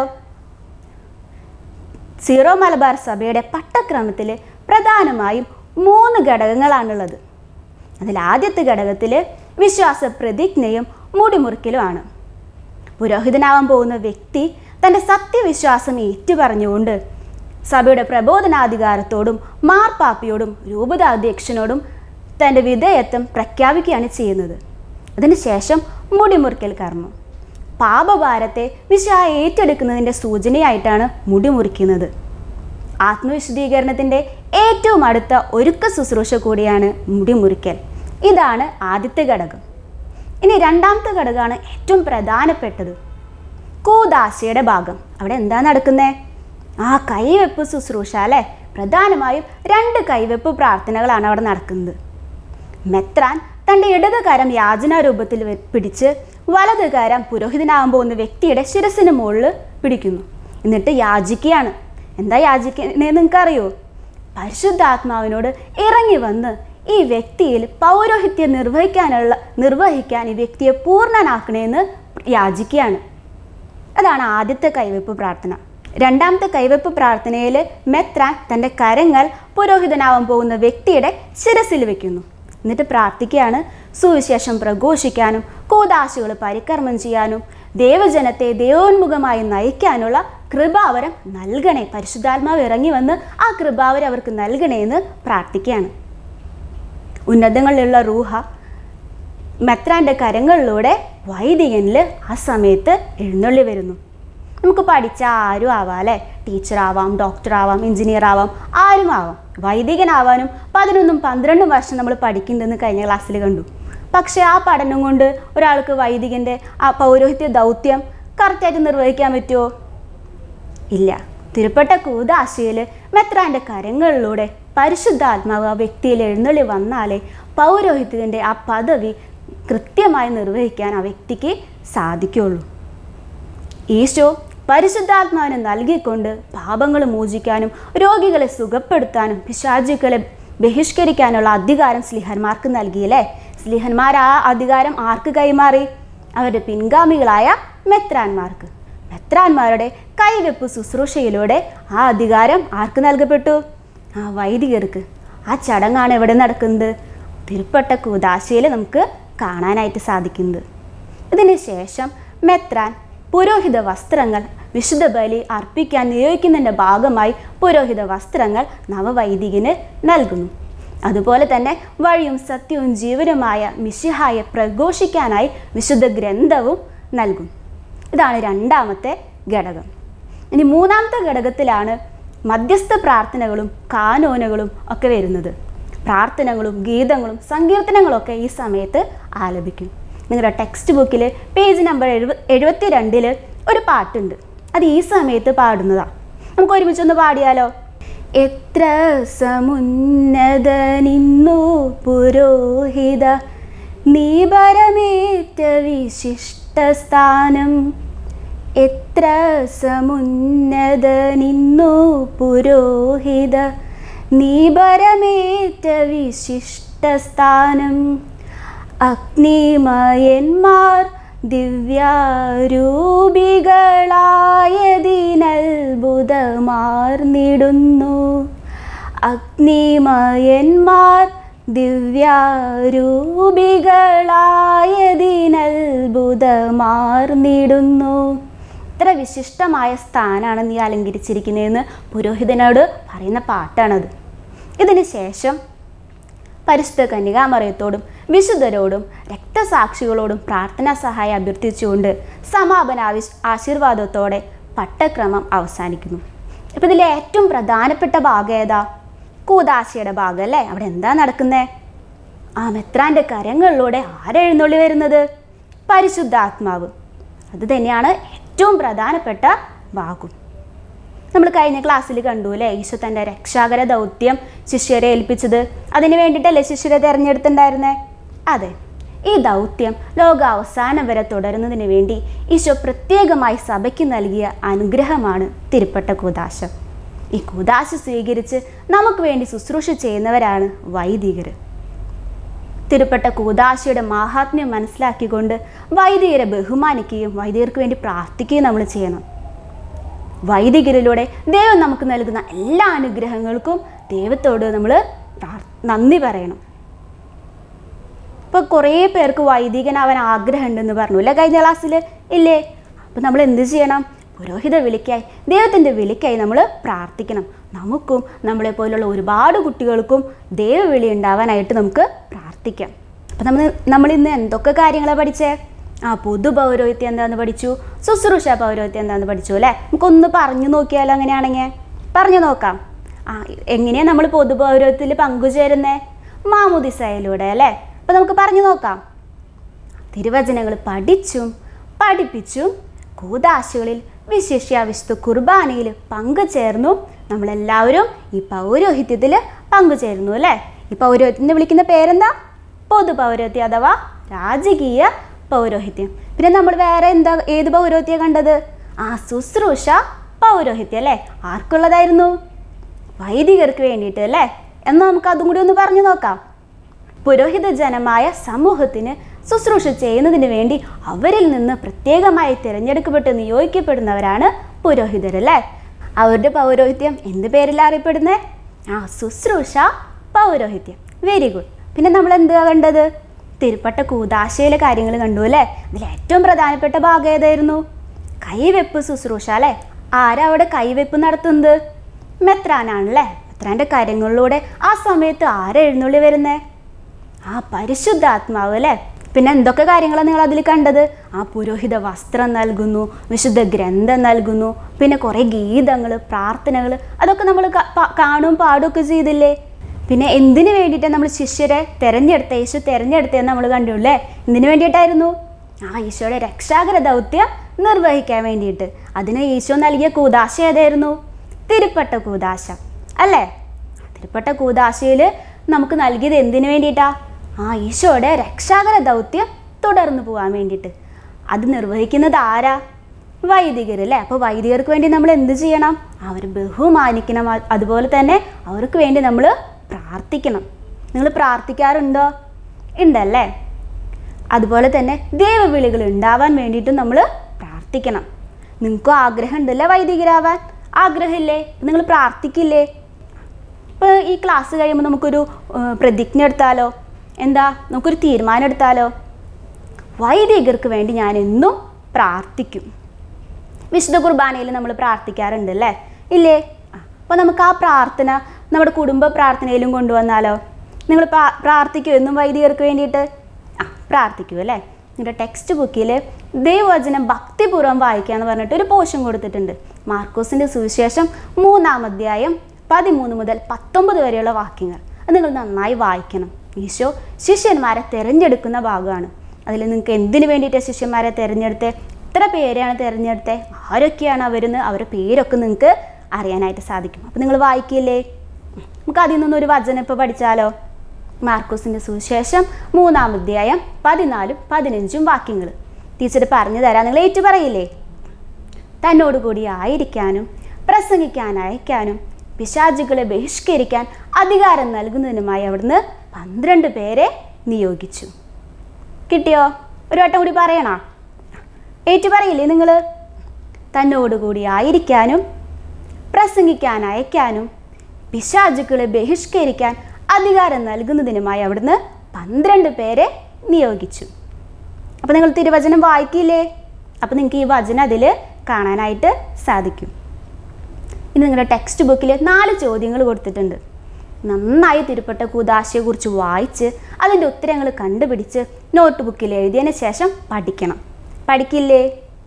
സീറോ മലബാർ സഭയുടെ പട്ടക്രമത്തിൽ പ്രധാനമായും മൂന്ന് ഘടകങ്ങളാണുള്ളത് അതിൽ ആദ്യത്തെ ഘടകത്തിൽ വിശ്വാസ പ്രതിജ്ഞയും മുടിമുറിക്കലുമാണ് പുരോഹിതനാവാൻ പോകുന്ന വ്യക്തി തൻ്റെ സത്യവിശ്വാസം ഏറ്റുപറഞ്ഞുകൊണ്ട് സഭയുടെ പ്രബോധനാധികാരത്തോടും മാർപ്പാപ്പയോടും രൂപതാധ്യക്ഷനോടും തൻ്റെ വിധേയത്വം പ്രഖ്യാപിക്കുകയാണ് ചെയ്യുന്നത് അതിനുശേഷം മുടിമുറിക്കൽ കർമ്മം പാപഭാരത്തെ വിശ്വാ ഏറ്റെടുക്കുന്നതിൻ്റെ സൂചനയായിട്ടാണ് മുടി മുറിക്കുന്നത് ആത്മവിശുദ്ധീകരണത്തിൻ്റെ ഏറ്റവും അടുത്ത ഒരുക്ക ശുശ്രൂഷ കൂടിയാണ് മുടി മുറിക്കൽ ഇതാണ് ആദ്യത്തെ ഘടകം ഇനി രണ്ടാമത്തെ ഘടകമാണ് ഏറ്റവും പ്രധാനപ്പെട്ടത് കൂദാശയുടെ ഭാഗം അവിടെ എന്താ നടക്കുന്നേ ആ കൈവെപ്പ് ശുശ്രൂഷ അല്ലേ പ്രധാനമായും രണ്ട് കൈവെപ്പ് പ്രാർത്ഥനകളാണ് അവിടെ നടക്കുന്നത് മെത്രാൻ തൻ്റെ ഇടത് കരം യാചനാ രൂപത്തിൽ വെ- പിടിച്ച് വലത് കരം പുരോഹിതനാകാൻ പോകുന്ന വ്യക്തിയുടെ ശിരസിന് മുകളിൽ പിടിക്കുന്നു എന്നിട്ട് യാചിക്കുകയാണ് എന്താ യാചിക്കുന്നതെന്ന് നിങ്ങൾക്കറിയോ പരിശുദ്ധാത്മാവിനോട് ഇറങ്ങി വന്ന് ഈ വ്യക്തിയിൽ പൗരോഹിത്യം നിർവഹിക്കാനുള്ള നിർവഹിക്കാൻ ഈ വ്യക്തിയെ പൂർണ്ണനാക്കണേന്ന് യാചിക്കുകയാണ് അതാണ് ആദ്യത്തെ കൈവെപ്പ് പ്രാർത്ഥന രണ്ടാമത്തെ കൈവെപ്പ് പ്രാർത്ഥനയിൽ മെത്രാൻ തൻ്റെ കരങ്ങൾ പുരോഹിതനാവാൻ പോകുന്ന വ്യക്തിയുടെ ശിരസിൽ വെക്കുന്നു എന്നിട്ട് പ്രാർത്ഥിക്കുകയാണ് സുവിശേഷം പ്രഘോഷിക്കാനും കൂതാശികൾ പരികർമ്മം ചെയ്യാനും ദേവജനത്തെ ദൈവോന്മുഖമായി നയിക്കാനുള്ള കൃപാവരം നൽകണേ പരിശുദ്ധാത്മാവ് ഇറങ്ങി വന്ന് ആ കൃപാവരം അവർക്ക് നൽകണേ എന്ന് പ്രാർത്ഥിക്കുകയാണ് ഉന്നതങ്ങളിലുള്ള റൂഹ മെത്രാൻ്റെ കരങ്ങളിലൂടെ വൈദികനിൽ ആ സമയത്ത് എഴുന്നള്ളി വരുന്നു നമുക്ക് പഠിച്ച ആരും ആവാം അല്ലേ ടീച്ചറാവാം ഡോക്ടറാവാം എഞ്ചിനീയർ ആവാം ആരും ആവാം വൈദികനാവാനും പതിനൊന്നും പന്ത്രണ്ടും വർഷം നമ്മൾ പഠിക്കുന്നുണ്ടെന്ന് കഴിഞ്ഞ ക്ലാസ്സിൽ കണ്ടു പക്ഷേ ആ പഠനം കൊണ്ട് ഒരാൾക്ക് വൈദികൻ്റെ ആ പൗരോഹിത്യ ദൗത്യം കറക്റ്റായിട്ട് നിർവഹിക്കാൻ പറ്റുമോ ഇല്ല തിരുപ്പട്ട കൂതാശയിൽ മെത്രാന്റെ കരങ്ങളിലൂടെ പരിശുദ്ധാത്മാവ് ആ വ്യക്തിയിൽ എഴുന്നള്ളി വന്നാലേ പൗരോഹിത്യത്തിൻ്റെ ആ പദവി കൃത്യമായി നിർവഹിക്കാൻ ആ വ്യക്തിക്ക് സാധിക്കുള്ളൂ ഈശോ പരിശുദ്ധാത്മാവിനെ നൽകിക്കൊണ്ട് പാപങ്ങൾ മോചിക്കാനും രോഗികളെ സുഖപ്പെടുത്താനും പിശാചുക്കളെ ബഹിഷ്കരിക്കാനുള്ള അധികാരം സ്ലിഹന്മാർക്ക് നൽകിയല്ലേ സ്ലിഹന്മാർ ആ അധികാരം ആർക്ക് കൈമാറി അവരുടെ പിൻഗാമികളായ മെത്രാന്മാർക്ക് മെത്രാന്മാരുടെ കൈവെപ്പ് ശുശ്രൂഷയിലൂടെ ആ അധികാരം ആർക്ക് നൽകപ്പെട്ടു ആ വൈദികർക്ക് ആ ചടങ്ങാണ് എവിടെ നടക്കുന്നത് തിരുപ്പട്ട കൂതാശയിൽ നമുക്ക് കാണാനായിട്ട് സാധിക്കുന്നത് ഇതിന് ശേഷം മെത്രാൻ പുരോഹിത വസ്ത്രങ്ങൾ വിശുദ്ധ ബലി അർപ്പിക്കാൻ നിയോഗിക്കുന്നതിൻ്റെ ഭാഗമായി പുരോഹിത വസ്ത്രങ്ങൾ നവവൈദികന് നൽകുന്നു അതുപോലെ തന്നെ വഴിയും സത്യവും ജീവനുമായ മിശിഹായെ പ്രഘോഷിക്കാനായി വിശുദ്ധ ഗ്രന്ഥവും നൽകും ഇതാണ് രണ്ടാമത്തെ ഘടകം ഇനി മൂന്നാമത്തെ ഘടകത്തിലാണ് മധ്യസ്ഥ പ്രാർത്ഥനകളും കാനോനുകളും ഒക്കെ വരുന്നത് പ്രാർത്ഥനകളും ഗീതങ്ങളും സങ്കീർത്തനങ്ങളും ഒക്കെ ഈ സമയത്ത് ആലപിക്കും നിങ്ങളുടെ ടെക്സ്റ്റ് ബുക്കിൽ പേജ് നമ്പർ എഴുപ എഴുപത്തി രണ്ടിൽ ഒരു പാട്ടുണ്ട് അത് ഈ സമയത്ത് പാടുന്നതാണ് നമുക്ക് ഒരുമിച്ചൊന്ന് പാടിയാലോ എത്ര സമുന്നതനിന്നു പുരോഹിത നീ പരമേറ്റ വിശിഷ്ട സ്ഥാനം എത്ര സമുന്നതനിന്നു പുരോഹിത നീ പരമേറ്റ വിശിഷ്ട സ്ഥാനം അഗ്നിമയന്മാർ ദിവ്യാരൂപികളായതിനത്ഭുതമാർന്നിടുന്നു അഗ്നിമയന്മാർ ദിവ്യാരൂപികളായതിനത്ഭുതമാർന്നിടുന്നു ഇത്ര വിശിഷ്ടമായ സ്ഥാനാണ് നീ അലങ്കരിച്ചിരിക്കുന്നതെന്ന് പുരോഹിതനോട് പറയുന്ന പാട്ടാണത് ഇതിന് ശേഷം പരിശുദ്ധ കന്യകാമറയത്തോടും വിശുദ്ധരോടും രക്തസാക്ഷികളോടും പ്രാർത്ഥനാ സഹായം അഭ്യർത്ഥിച്ചുകൊണ്ട് സമാപന ആവിശ് ആശീർവാദത്തോടെ പട്ടക്രമം അവസാനിക്കുന്നു അപ്പോൾ ഇതിലെ ഏറ്റവും പ്രധാനപ്പെട്ട ഭാഗം ഏതാ കൂതാശയുടെ ഭാഗം അല്ലേ അവിടെ എന്താ നടക്കുന്നേ ആ മെത്രാൻ്റെ കരങ്ങളിലൂടെ ആരെഴുന്നള്ളി വരുന്നത് പരിശുദ്ധാത്മാവ് അത് തന്നെയാണ് ഏറ്റവും പ്രധാനപ്പെട്ട ഭാഗം നമ്മൾ കഴിഞ്ഞ ക്ലാസ്സിൽ കണ്ടു അല്ലേ ഈശോ തൻ്റെ രക്ഷാകര ദൗത്യം ശിഷ്യരെ ഏൽപ്പിച്ചത് അതിന് വേണ്ടിയിട്ടല്ലേ ശിഷ്യരെ തിരഞ്ഞെടുത്തിട്ടുണ്ടായിരുന്നേ അതെ ഈ ദൗത്യം ലോകാവസാനം വരെ തുടരുന്നതിന് വേണ്ടി ഈശോ പ്രത്യേകമായി സഭയ്ക്ക് നൽകിയ അനുഗ്രഹമാണ് തിരുപ്പട്ട കൂതാശ ഈ കൂതാശ സ്വീകരിച്ച് നമുക്ക് വേണ്ടി ശുശ്രൂഷ ചെയ്യുന്നവരാണ് വൈദികർ തിരുപ്പട്ട കൂതാശയുടെ മാഹാത്മ്യം മനസ്സിലാക്കിക്കൊണ്ട് വൈദികരെ ബഹുമാനിക്കുകയും വൈദികർക്ക് വേണ്ടി പ്രാർത്ഥിക്കുകയും നമ്മൾ ചെയ്യണം വൈദികരിലൂടെ ദൈവം നമുക്ക് നൽകുന്ന എല്ലാ അനുഗ്രഹങ്ങൾക്കും ദൈവത്തോട് നമ്മൾ നന്ദി പറയണം ഇപ്പോൾ കുറേ പേർക്ക് വൈദികനാവാൻ ആഗ്രഹമുണ്ടെന്ന് പറഞ്ഞു അല്ലേ കഴിഞ്ഞ ക്ലാസ്സിൽ ഇല്ലേ അപ്പോൾ നമ്മൾ എന്ത് ചെയ്യണം പുരോഹിത വിളിക്കായി ദൈവത്തിൻ്റെ വിളിക്കായി നമ്മൾ പ്രാർത്ഥിക്കണം നമുക്കും നമ്മളെ പോലുള്ള ഒരുപാട് കുട്ടികൾക്കും ദൈവവിളി ഉണ്ടാവാനായിട്ട് നമുക്ക് പ്രാർത്ഥിക്കാം അപ്പം നമ്മൾ നമ്മൾ ഇന്ന് എന്തൊക്കെ കാര്യങ്ങളാണ് പഠിച്ചേ ആ പൊതു പൗരോഹിത്യം എന്താണെന്ന് പഠിച്ചു ശുശ്രൂഷ പൗരോഹിത്യം എന്താണെന്ന് പഠിച്ചു അല്ലേ നമുക്കൊന്ന് പറഞ്ഞു നോക്കിയാലോ അങ്ങനെയാണെങ്കിൽ പറഞ്ഞു നോക്കാം ആ എങ്ങനെയാണ് നമ്മൾ പൊതു പൗരോഹിത്യത്തിൽ പങ്കുചേരുന്നേ മാമുദിസയിലൂടെ അല്ലേ അപ്പം നമുക്ക് പറഞ്ഞു നോക്കാം തിരുവചനങ്ങൾ പഠിച്ചും പഠിപ്പിച്ചും കൂതാശകളിൽ വിശിഷ്യ വിശുദ്ധ കുർബാനയിൽ പങ്കുചേർന്നു നമ്മളെല്ലാവരും ഈ പൗരോഹിത്യത്തിൽ പങ്കുചേരുന്നു അല്ലേ ഈ പൗരോഹിത്യത്തിന് വിളിക്കുന്ന പേരെന്താ പൊതു പൗരോഹിത്യം അഥവാ രാജകീയ പൗരോഹിത്യം പിന്നെ നമ്മൾ വേറെ എന്താ ഏത് പൗരോഹിത്യം കണ്ടത് ആ ശുശ്രൂഷ പൗരോഹിത്യം അല്ലേ ആർക്കുള്ളതായിരുന്നു വൈദികർക്ക് വേണ്ടിയിട്ട് അല്ലേ എന്നാൽ നമുക്ക് അതും കൂടി ഒന്ന് പറഞ്ഞു നോക്കാം പുരോഹിത ജനമായ സമൂഹത്തിന് ശുശ്രൂഷ ചെയ്യുന്നതിന് വേണ്ടി അവരിൽ നിന്ന് പ്രത്യേകമായി തിരഞ്ഞെടുക്കപ്പെട്ട് നിയോഗിക്കപ്പെടുന്നവരാണ് പുരോഹിതരല്ലേ അവരുടെ പൗരോഹിത്യം എന്ത് പേരിലാണ് അറിയപ്പെടുന്നത് ആ ശുശ്രൂഷ പൗരോഹിത്യം വെരി ഗുഡ് പിന്നെ നമ്മൾ എന്തുവാ കണ്ടത് തിരുപ്പട്ട കൂതാശയിലെ കാര്യങ്ങൾ കണ്ടു അല്ലേ അതിൽ ഏറ്റവും പ്രധാനപ്പെട്ട ഭാഗം ഏതായിരുന്നു കൈവെപ്പ് ശുശ്രൂഷ അല്ലേ ആരാ അവിടെ കൈവെപ്പ് നടത്തുന്നത് മെത്രാനാണല്ലേ മെത്രാൻ്റെ കാര്യങ്ങളിലൂടെ ആ സമയത്ത് ആരാ എഴുന്നള്ളി വരുന്നേ ആ പരിശുദ്ധാത്മാവ് അല്ലേ പിന്നെ എന്തൊക്കെ കാര്യങ്ങളാണ് നിങ്ങൾ അതിൽ കണ്ടത് ആ പുരോഹിത വസ്ത്രം നൽകുന്നു വിശുദ്ധ ഗ്രന്ഥം നൽകുന്നു പിന്നെ കുറേ ഗീതങ്ങൾ പ്രാർത്ഥനകൾ അതൊക്കെ നമ്മൾ കാണും പാടുകയൊക്കെ ചെയ്തില്ലേ പിന്നെ എന്തിനു വേണ്ടിയിട്ടാണ് നമ്മൾ ശിഷ്യരെ തിരഞ്ഞെടുത്ത യേശു തിരഞ്ഞെടുത്തതെന്ന് നമ്മൾ കണ്ടുല്ലേ എന്തിനു വേണ്ടിയിട്ടായിരുന്നു ആ ഈശോയുടെ രക്ഷാകര ദൗത്യം നിർവഹിക്കാൻ വേണ്ടിയിട്ട് അതിന് ഈശോ നൽകിയ കൂതാശ ഏതായിരുന്നു തിരുപ്പട്ട കൂതാശ അല്ലേ അതിൽപ്പെട്ട കൂതാശയിൽ നമുക്ക് നൽകിയത് എന്തിനു വേണ്ടിയിട്ടാ ആ ഈശോയുടെ രക്ഷാകര ദൗത്യം തുടർന്നു പോകാൻ വേണ്ടിയിട്ട് അത് നിർവഹിക്കുന്നത് ആരാ വൈദികർ അല്ലേ അപ്പോൾ വൈദികർക്ക് വേണ്ടി നമ്മൾ എന്ത് ചെയ്യണം അവർ ബഹുമാനിക്കണം അ- അതുപോലെ തന്നെ അവർക്ക് വേണ്ടി നമ്മൾ പ്രാർത്ഥിക്കണം നിങ്ങൾ പ്രാർത്ഥിക്കാറുണ്ടോ ഉണ്ടല്ലേ അതുപോലെ തന്നെ ദൈവവിളികൾ ഉണ്ടാവാൻ വേണ്ടിയിട്ടും നമ്മൾ പ്രാർത്ഥിക്കണം നിങ്ങൾക്കും ആഗ്രഹം ഉണ്ടല്ലേ വൈദികരാവാൻ ആഗ്രഹമില്ലേ നിങ്ങൾ പ്രാർത്ഥിക്കില്ലേ ഇപ്പോൾ ഈ ക്ലാസ് കഴിയുമ്പോൾ നമുക്കൊരു ഏഹ്, പ്രതിജ്ഞ എടുത്താലോ എന്താ നമുക്കൊരു തീരുമാനം എടുത്താലോ വൈദികർക്ക് വേണ്ടി ഞാൻ എന്നും പ്രാർത്ഥിക്കും വിശുദ്ധ കുർബാനയിൽ നമ്മൾ പ്രാർത്ഥിക്കാറുണ്ട് അല്ലേ ഇല്ലേ അപ്പോൾ നമുക്ക് ആ പ്രാർത്ഥന നമ്മുടെ കുടുംബ പ്രാർത്ഥനയിലും കൊണ്ടുവന്നാലോ നിങ്ങൾ പ്രാ- പ്രാർത്ഥിക്കുമോ എന്നും വൈദികർക്ക് വേണ്ടിയിട്ട് ആ പ്രാർത്ഥിക്കൂ അല്ലേ നിങ്ങളുടെ ടെക്സ്റ്റ് ബുക്കിൽ ദൈവവചനം ഭക്തിപൂർവ്വം വായിക്കുക എന്ന് പറഞ്ഞിട്ട് ഒരു പോഷൻ കൊടുത്തിട്ടുണ്ട് മാർക്കോസിൻ്റെ സുവിശേഷം മൂന്നാം അധ്യായം പതിമൂന്ന് മുതൽ പത്തൊമ്പത് വരെയുള്ള വാക്യങ്ങൾ അത് നിങ്ങൾ നന്നായി വായിക്കണം ഈശോ ശിഷ്യന്മാരെ തിരഞ്ഞെടുക്കുന്ന ഭാഗമാണ് അതിൽ നിങ്ങൾക്ക് എന്തിനു വേണ്ടിയിട്ടാണ് ശിഷ്യന്മാരെ തിരഞ്ഞെടുത്തത് എത്ര പേരെയാണ് തിരഞ്ഞെടുത്തത് ആരൊക്കെയാണ് അവരെന്ന് അവരുടെ പേരൊക്കെ നിങ്ങൾക്ക് അറിയാനായിട്ട് സാധിക്കും അപ്പോൾ നിങ്ങൾ വായിക്കില്ലേ നമുക്ക് അതിൽ നിന്നൊരു വചനം ഇപ്പോൾ പഠിച്ചാലോ മാർക്കോസിൻ്റെ സുവിശേഷം മൂന്നാം അധ്യായം പതിനാലും പതിനഞ്ചും വാക്യങ്ങൾ ടീച്ചർ പറഞ്ഞു തരാം നിങ്ങൾ ഏറ്റു പറയില്ലേ തന്നോട് കൂടി ആയിരിക്കാനും പ്രസംഗിക്കാൻ അയക്കാനും പിശാചുകളെ ബഹിഷ്കരിക്കാൻ അധികാരം നൽകുന്നതിനുമായി അവിടുന്ന് പന്ത്രണ്ട് പേരെ നിയോഗിച്ചു കിട്ടിയോ ഒരു വട്ടം കൂടി പറയണോ ഏറ്റു പറയില്ലേ നിങ്ങൾ തന്നോടുകൂടി ആയിരിക്കാനും പ്രസംഗിക്കാൻ അയക്കാനും പിശാചുക്കളെ ബഹിഷ്കരിക്കാൻ അധികാരം നൽകുന്നതിനുമായി അവിടുന്ന് പന്ത്രണ്ട് പേരെ നിയോഗിച്ചു അപ്പോൾ നിങ്ങൾ തിരുവചനം വായിക്കില്ലേ അപ്പോൾ നിങ്ങൾക്ക് ഈ വചനം അതിൽ കാണാനായിട്ട് സാധിക്കും ഇനി നിങ്ങളുടെ ടെക്സ്റ്റ് ബുക്കിൽ നാല് ചോദ്യങ്ങൾ കൊടുത്തിട്ടുണ്ട് നന്നായി തിരുപ്പട്ട കൂതാശയെക്കുറിച്ച് വായിച്ച് അതിൻ്റെ ഉത്തരങ്ങൾ കണ്ടുപിടിച്ച് നോട്ട് ബുക്കിൽ എഴുതിയതിന് ശേഷം പഠിക്കണം പഠിക്കില്ലേ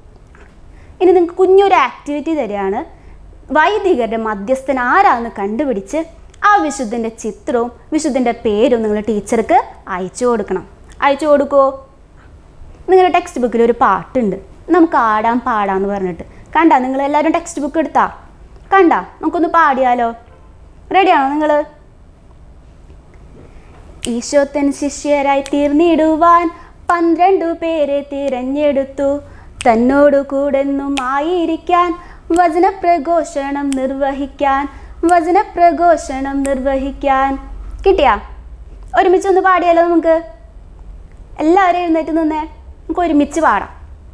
ഇനി നിങ്ങൾക്ക് കുഞ്ഞൊരു ആക്ടിവിറ്റി തരികയാണ് വൈദികരുടെ മധ്യസ്ഥൻ ആരാന്ന് കണ്ടുപിടിച്ച് ആ വിശുദ്ധൻ്റെ ചിത്രവും വിശുദ്ധൻ്റെ പേരും നിങ്ങൾ ടീച്ചർക്ക് അയച്ചു കൊടുക്കണം അയച്ചു കൊടുക്കുമോ നിങ്ങളുടെ ടെക്സ്റ്റ് ബുക്കിൽ ഒരു പാട്ടുണ്ട് നമുക്ക് ആടാം പാടാന്ന് പറഞ്ഞിട്ട് കണ്ട നിങ്ങൾ എല്ലാവരും ടെക്സ്റ്റ് ബുക്ക് എടുത്താ കണ്ട നമുക്കൊന്ന് പാടിയാലോ റെഡിയാണോ നിങ്ങൾ ഈശോത്തൻ ശിഷ്യരായി തീർന്നിടുവാൻ പന്ത്രണ്ടു പേരെ തിരഞ്ഞെടുത്തു തന്നോടു കൂടെന്നും ആയിരിക്കാൻ വചനപ്രഘോഷണം നിർവഹിക്കാൻ വചനപ്രഘോഷണം നിർവഹിക്കാൻ കിട്ടിയാ ഒരുമിച്ചൊന്ന് പാടിയാലോ നമുക്ക് എല്ലാവരും എഴുന്നേറ്റ് നിന്നേ നമുക്ക് ഒരുമിച്ച് പാടാം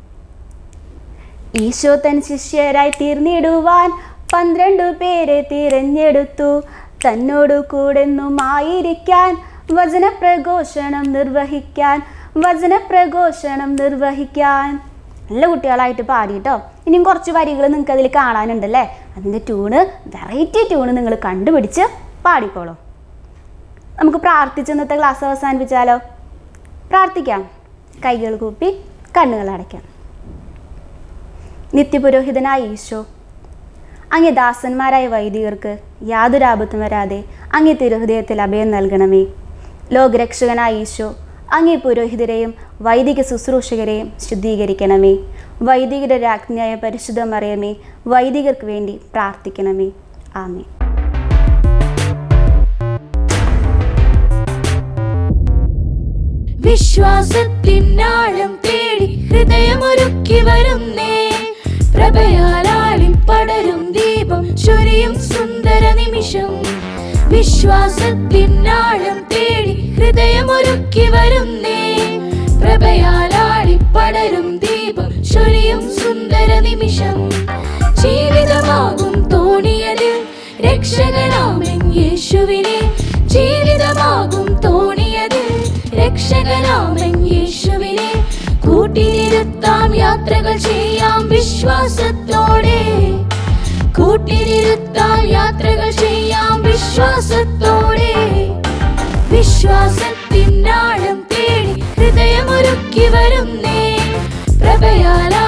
ഈശോ തൻ ശിഷ്യരായി തീർന്നിടുവാൻ പന്ത്രണ്ടു പേരെ തിരഞ്ഞെടുത്തു തന്നോടു കൂടെന്നും ആയിരിക്കാൻ വചനപ്രഘോഷണം നിർവഹിക്കാൻ വചനപ്രഘോഷണം നിർവഹിക്കാൻ നല്ല കുട്ടികളായിട്ട് പാടിട്ടോ ഇനിയും കുറച്ച് വരികൾ നിങ്ങൾക്ക് അതിൽ കാണാനുണ്ടല്ലേ അതിൻ്റെ ട്യൂണ് വെറൈറ്റി ട്യൂണ് നിങ്ങൾ കണ്ടുപിടിച്ച് പാടിക്കോളൂ നമുക്ക് പ്രാർത്ഥിച്ച് ഇന്നത്തെ ക്ലാസ് അവസാനിപ്പിച്ചാലോ പ്രാർത്ഥിക്കാം കൈകൾ കൂപ്പി കണ്ണുകൾ അടയ്ക്കാം നിത്യപുരോഹിതനായ ഈശോ അങ്ങേ ദാസന്മാരായ വൈദികർക്ക് യാതൊരു ആപത്തും വരാതെ അങ്ങേ തിരുഹൃദയത്തിൽ അഭയം നൽകണമേ ലോകരക്ഷകനായ ഈശോ അങ്ങേ പുരോഹിതരെയും വൈദിക ശുശ്രൂഷകരെയും ശുദ്ധീകരിക്കണമേ വൈദികരുടെ രാജ്ഞിയായ പരിശുദ്ധ മറിയമേ വൈദികർക്ക് വേണ്ടി പ്രാർത്ഥിക്കണമേ ആമേ വിശ്വാസത്തിനാഴം തേടി ഹൃദയമൊരുക്കി വരുന്നേ പ്രഭയാലാളി പടരും ദീപം ചൊരിയും സുന്ദര നിമിഷം വിശ്വാസത്തിനാഴം തേടി ഹൃദയമൊരുക്കി വരുന്നേ പ്രഭയാലാളി പടരും ദീപം ചൊരിയും സുന്ദര നിമിഷം ജീവിതമാകും തോണിയത് രക്ഷകനാമൻ യേശുവിനെ ജീവിതമാകും തോണിയത് രക്ഷകനാമൻ യേശുവിനെ കൂട്ടിനിരുത്താം യാത്രകൾ ചെയ്യാം വിശ്വാസത്തോടെ കൂട്ടിനിരുത്താം യാത്രകൾ ചെയ്യാം വിശ്വാസത്തോടെ വിശ്വാസത്തിനാഴം തേടി ഹൃദയമൊരുക്കി വരുന്നേ പ്രഭയാല